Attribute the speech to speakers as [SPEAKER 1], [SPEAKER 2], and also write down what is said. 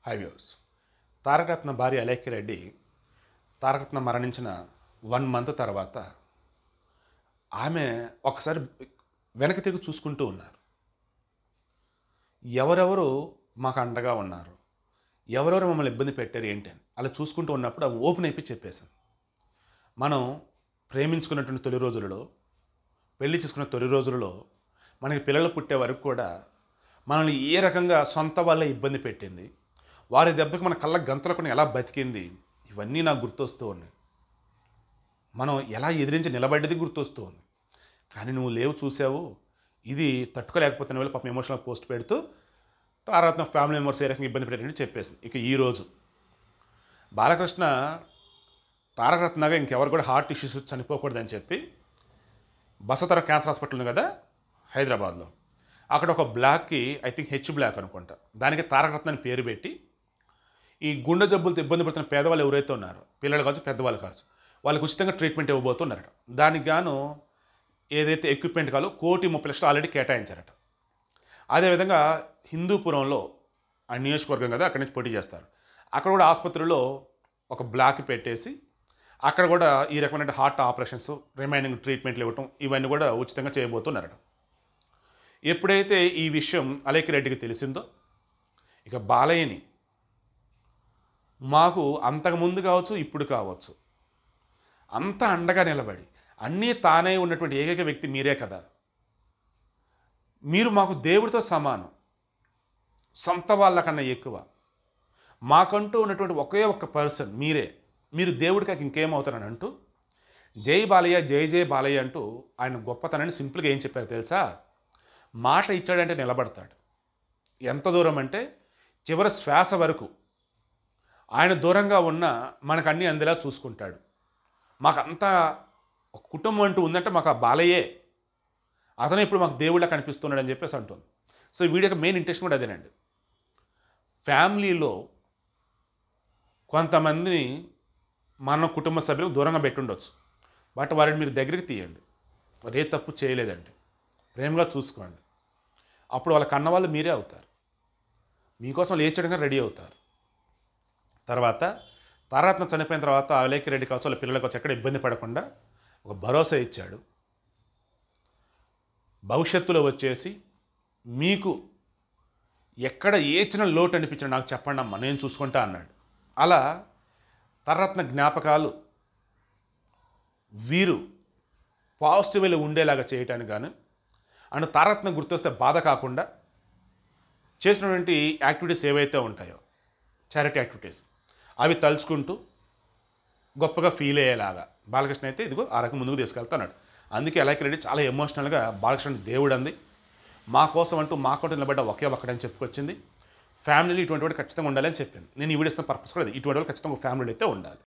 [SPEAKER 1] High viewers Tarakaratna భార్య అలేఖ్య రెడ్డి తారకరత్న మరణించిన one month తర్వాత ఆమె ఒకసారి వెనక్కి తిరిగి చూసుకుంటూ ఉన్నారు ఎవరెవరు మాకు అండగా ఉన్నారు ఎవరెవరు మమ్మల్ని ఇబ్బంది పెట్టారు ఏంటి అని అలా చూసుకుంటూ ఉన్నప్పుడు ఆమె ఓపెన్ అయిపోయి చెప్పేశాం మనం ప్రేమించుకున్నటువంటి తొలి రోజులలో పెళ్లి చేసుకున్న తొలి రోజులలో మనకి పిల్లలు పుట్టే వరకు కూడా మనల్ని ఏ రకంగా సొంత వాళ్ళే ఇబ్బంది పెట్టింది వారి దెబ్బకి మన కళ్ళ గంతలకు ఎలా బతికింది ఇవన్నీ నాకు గుర్తొస్తూ ఉన్నాయి మనం ఎలా ఎదిరించి నిలబడ్డది గుర్తొస్తూ ఉంది కానీ నువ్వు లేవు చూసావు ఇది తట్టుకోలేకపోతున్న వాళ్ళు పాపం ఎమోషనల్ పోస్ట్ పెడుతూ తారత్న ఫ్యామిలీ మెంబర్స్ ఏ రకంగా ఇబ్బంది పెట్టారని చెప్పేసింది ఇక ఈరోజు బాలకృష్ణ తారకరత్నగా ఇంకెవరు కూడా హార్ట్ ఇష్యూస్ చనిపోకూడదని చెప్పి బసవతర క్యాన్సర్ హాస్పిటల్ ఉంది కదా హైదరాబాద్లో అక్కడ ఒక బ్లాక్కి ఐ థింక్ హెచ్ బ్లాక్ అనుకుంటా దానికి తారకరత్న అని పేరు పెట్టి ఈ గుండె జబ్బులతో ఇబ్బంది పడుతున్న పేదవాళ్ళు ఎవరైతే ఉన్నారో పిల్లలు కావచ్చు పెద్దవాళ్ళు కావచ్చు వాళ్ళకి ఉచితంగా ట్రీట్మెంట్ ఇవ్వబోతున్నారట దానికి గాను ఏదైతే ఎక్విప్మెంట్ కావాలో కోటి ముప్పై లక్షలు ఆల్రెడీ కేటాయించారట అదేవిధంగా హిందూపురంలో ఆ నియోజకవర్గం కదా అక్కడి నుంచి పోటీ చేస్తారు అక్కడ కూడా ఆసుపత్రిలో ఒక బ్లాక్ పెట్టేసి అక్కడ కూడా ఈ రకమైన హార్ట్ ఆపరేషన్స్ రిమైనింగ్ ట్రీట్మెంట్లు ఇవ్వటం ఇవన్నీ కూడా ఉచితంగా చేయబోతున్నారట ఎప్పుడైతే ఈ విషయం అలేఖ రెడ్డికి తెలిసిందో ఇక బాలయ్యని మాకు అంతకుముందు కావచ్చు ఇప్పుడు కావచ్చు అంత అండగా నిలబడి అన్నీ తానే ఉన్నటువంటి ఏకైక వ్యక్తి మీరే కదా మీరు మాకు దేవుడితో సమానం సొంత వాళ్ళకన్నా ఎక్కువ మాకంటూ ఉన్నటువంటి ఒకే ఒక్క పర్సన్ మీరే మీరు దేవుడికి ఇంకేమవుతారని అంటూ జై బాలయ్య జై జై బాలయ్య అంటూ ఆయన గొప్పతనాన్ని సింపుల్గా ఏం చెప్పారు తెలుసా మాట ఇచ్చాడంటే నిలబడతాడు ఎంత దూరం అంటే చివరి శ్వాస వరకు ఆయన దూరంగా ఉన్న మనకు అన్నీ అందేలా చూసుకుంటాడు మాకు అంతా ఒక కుటుంబం అంటూ ఉందంటే మాకు ఆ బాలయ్యే అతను ఇప్పుడు మాకు దేవుళ్ళ కనిపిస్తున్నాడు అని చెప్పేసి అంటుంది సో ఈ వీడియో యొక్క మెయిన్ ఇంటెన్షన్ కూడా అదేనండి ఫ్యామిలీలో కొంతమందిని మన కుటుంబ సభ్యులకు దూరంగా పెట్టుండొచ్చు బట్ వారిని మీరు దగ్గరికి తీయండి వారు ఏ తప్పు చేయలేదండి ప్రేమగా చూసుకోండి అప్పుడు వాళ్ళ కన్నవాళ్ళు మీరే అవుతారు మీకోసం లేచడంగా రెడీ అవుతారు తర్వాత తారాత్న చనిపోయిన తర్వాత అలేఖ రెడ్డి కావచ్చు వాళ్ళ పిల్లలకు వచ్చి ఎక్కడ ఇబ్బంది పడకుండా ఒక భరోసా ఇచ్చాడు భవిష్యత్తులో వచ్చేసి మీకు ఎక్కడ ఏ చిన్న లోటు అనిపించినా నాకు చెప్పండి అమ్మా నేను చూసుకుంటా అన్నాడు అలా తరరత్న జ్ఞాపకాలు వీరు పాజిటివ్లో ఉండేలాగా చేయటానికి గాను అండ్ తారత్న గుర్తొస్తే బాధ కాకుండా చేసినటువంటి యాక్టివిటీస్ ఏవైతే ఉంటాయో చారిటీ యాక్టివిటీస్ అవి తలుచుకుంటూ గొప్పగా ఫీల్ అయ్యేలాగా బాలకృష్ణ అయితే ఇదిగో ఆ రకం ముందుకు తీసుకెళ్తున్నాడు అందుకే అలాగే రెడ్డి చాలా ఎమోషనల్గా బాలకృష్ణ దేవుడు అంది మా కోసం అంటూ మా కోసం నిలబడ్డ ఒకే ఒక్కడని చెప్పుకొచ్చింది ఫ్యామిలీలో ఇటువంటి వాడు ఖచ్చితంగా ఉండాలని చెప్పింది నేను ఈ వీడియో పర్పస్ కూడా అది. ఇటువంటి వాళ్ళు ఖచ్చితంగా ఫ్యామిలీలో అయితే ఉండాలి